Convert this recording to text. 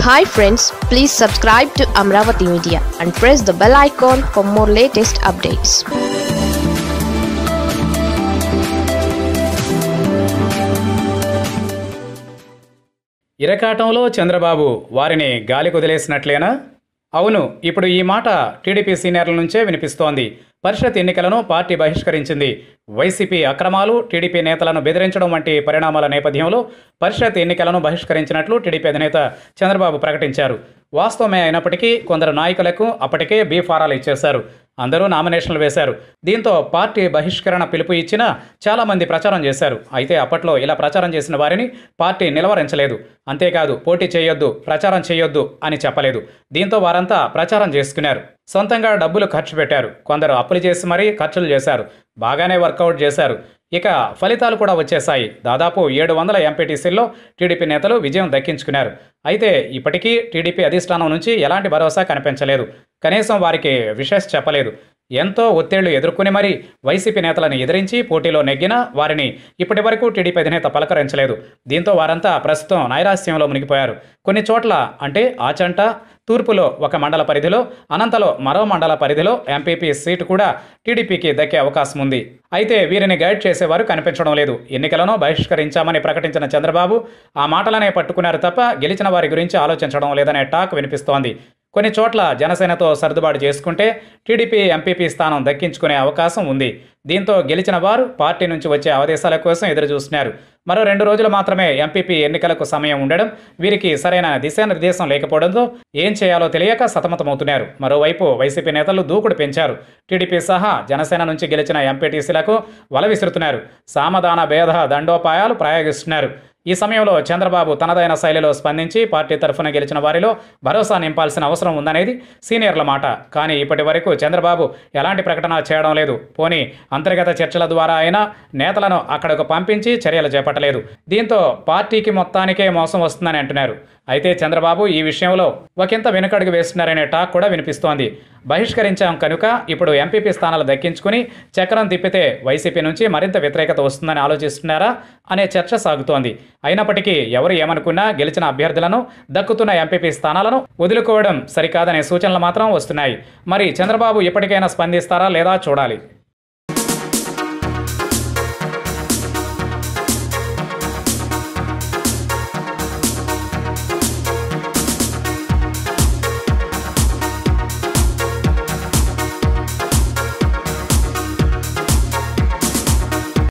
hi friends please subscribe to Amaravati media and press the bell icon for more latest updates ఇరకాటంలో చంద్రబాబు వారిని గాలి కుదిలేసినట్లేనా అవును ఇప్పుడు ఈ మాట టీడీపీ సీనియర్ల నుంచే వినిపిస్తోంది పరిషత్ ఎన్నికలను పార్టీ బహిష్కరించింది వైసీపీ అక్రమాలు టీడీపీ నేతలను బెదిరించడం వంటి పరిణామాల నేపథ్యంలో పరిషత్ ఎన్నికలను బహిష్కరించినట్లు టీడీపీ అధినేత చంద్రబాబు ప్రకటించారు వాస్తవమే అయినప్పటికీ కొందరు నాయకులకు అప్పటికే బీ ఫారాలు ఇచ్చేశారు అందరూ నామినేషన్లు వేశారు దీంతో పార్టీ బహిష్కరణ పిలుపు ఇచ్చినా చాలామంది ప్రచారం చేశారు అయితే అప్పట్లో ఇలా ప్రచారం చేసిన వారిని పార్టీ నిలవరించలేదు అంతేకాదు పోటీ చేయొద్దు ప్రచారం చేయొద్దు అని చెప్పలేదు దీంతో వారంతా ప్రచారం చేసుకున్నారు సొంతంగా డబ్బులు ఖర్చు పెట్టారు కొందరు అప్పులు చేసి మరీ ఖర్చులు చేశారు బాగానే వర్కౌట్ చేశారు ఇక ఫలితాలు కూడా వచ్చేశాయి దాదాపు ఏడు వందల ఎంపీటీసీల్లో టీడీపీ నేతలు విజయం దక్కించుకున్నారు అయితే ఇప్పటికీ టీడీపీ అధిష్టానం నుంచి ఎలాంటి భరోసా కనిపించలేదు కనీసం వారికి విషెస్ చెప్పలేదు ఎంతో ఒత్తిళ్లు ఎదుర్కొని మరీ వైసీపీ నేతలను ఎదిరించి పోటీలో నెగ్గినా వారిని ఇప్పటి వరకు టీడీపీ అధినేత పలకరించలేదు దీంతో వారంతా ప్రస్తుతం నైరాస్యంలో మునిగిపోయారు కొన్ని చోట్ల అంటే ఆచంట తూర్పులో ఒక మండల పరిధిలో అనంతలో మరో మండల పరిధిలో ఎంపీపీ సీటు కూడా టీడీపీకి దక్కే అవకాశం ఉంది అయితే వీరిని గైడ్ చేసేవారు కనిపించడం లేదు ఎన్నికలను బహిష్కరించామని ప్రకటించిన చంద్రబాబు ఆ మాటలనే పట్టుకున్నారు తప్ప గెలిచిన వారి గురించి ఆలోచించడం లేదనే టాక్ వినిపిస్తోంది కొన్ని చోట్ల జనసేనతో సర్దుబాటు చేసుకుంటే టీడీపీ ఎంపీపీ స్థానం దక్కించుకునే అవకాశం ఉంది దీంతో గెలిచిన వారు పార్టీ నుంచి వచ్చే ఆదేశాల కోసం ఎదురు చూస్తున్నారు మరో రెండు రోజులు మాత్రమే ఎంపీపీ ఎన్నికలకు సమయం ఉండడం వీరికి సరైన దిశానిర్దేశం లేకపోవడంతో ఏం చేయాలో తెలియక సతమతమవుతున్నారు మరోవైపు వైసీపీ నేతలు దూకుడు పెంచారు టీడీపీ సహా జనసేన నుంచి గెలిచిన ఎంపీటీసీలకు వల విసురుతున్నారు సామధాన భేద దండోపాయాలు ప్రయోగిస్తున్నారు ఈ సమయంలో చంద్రబాబు తనదైన శైలిలో స్పందించి పార్టీ తరఫున గెలిచిన వారిలో భరోసా నింపాల్సిన అవసరం ఉందనేది సీనియర్ల మాట కానీ ఇప్పటి వరకు చంద్రబాబు ఎలాంటి ప్రకటన చేయడం లేదు పోనీ అంతర్గత చర్చల ద్వారా అయినా నేతలను అక్కడకు పంపించి చర్యలు చేపట్టలేదు దీంతో పార్టీకి మొత్తానికే మోసం వస్తుందని అంటున్నారు అయితే చంద్రబాబు ఈ విషయంలో ఒకంత వెనుకడుగు వేస్తున్నారనే టాక్ కూడా వినిపిస్తోంది బహిష్కరించాం కనుక ఇప్పుడు ఎంపీపీ స్థానాలు దక్కించుకుని చక్రం తిప్పితే వైసీపీ నుంచి మరింత వ్యతిరేకత వస్తుందని ఆలోచిస్తున్నారా అనే చర్చ సాగుతోంది అయినప్పటికీ ఎవరు ఏమనుకున్నా గెలిచిన అభ్యర్థులను దక్కుతున్న ఎంపీపీ స్థానాలను వదులుకోవడం సరికాదనే సూచనలు మాత్రం వస్తున్నాయి మరి చంద్రబాబు ఎప్పటికైనా స్పందిస్తారా లేదా చూడాలి